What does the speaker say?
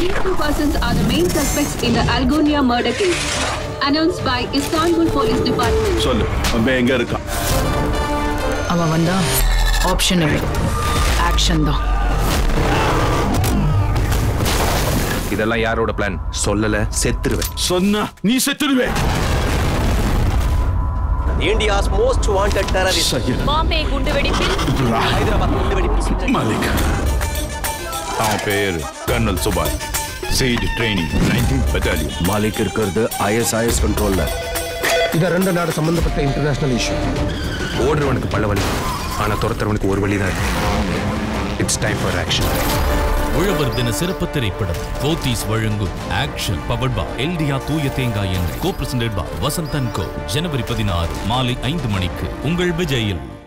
These two persons are the main suspects in the Algonia murder case. Announced by Istanbul Police Department. சொல்லு அவன் எங்க இருக்கான் அவன் வந்தா ஆப்ஷன் இல்லை ஆக்ஷன் தான் இதெல்லாம் யாரோட பிளான் சொல்லல செத்துருவேன் சொன்னா நீ செத்துடுவே India's most wanted terrorist. Syed Bombay குண்டுவெடிப்பில் ஹைதராபாத் குண்டுவெடிப்பு சுட்டு மாலிக் அவன் பேர் கர்னல் சுபாய் சீட் ட்ரைனிங் நைன்டீன் பட்டாலியன் மாலிக் இருக்கிறது ஐஎஸ்ஐஎஸ் கண்ட்ரோல்ல இது ரெண்டு நாடு சம்பந்தப்பட்ட இன்டர்நேஷனல் இஷ்யூ ஓடுறவனுக்கு பல வழி ஆனா துரத்துறவனுக்கு ஒரு வழி தான் இட்ஸ் டைம் ஃபார் ஆக்ஷன் உழவர் தின சிறப்பு திரைப்படம் போத்தீஸ் வழங்கும் ஆக்ஷன் பவர்ட் பா எல்டியா தூய தேங்காய் எண்ணெய் கோ பிரசன்டட் பா வசந்தன் கோ ஜனவரி பதினாறு மாலை ஐந்து மணிக்கு உங்கள் விஜயில்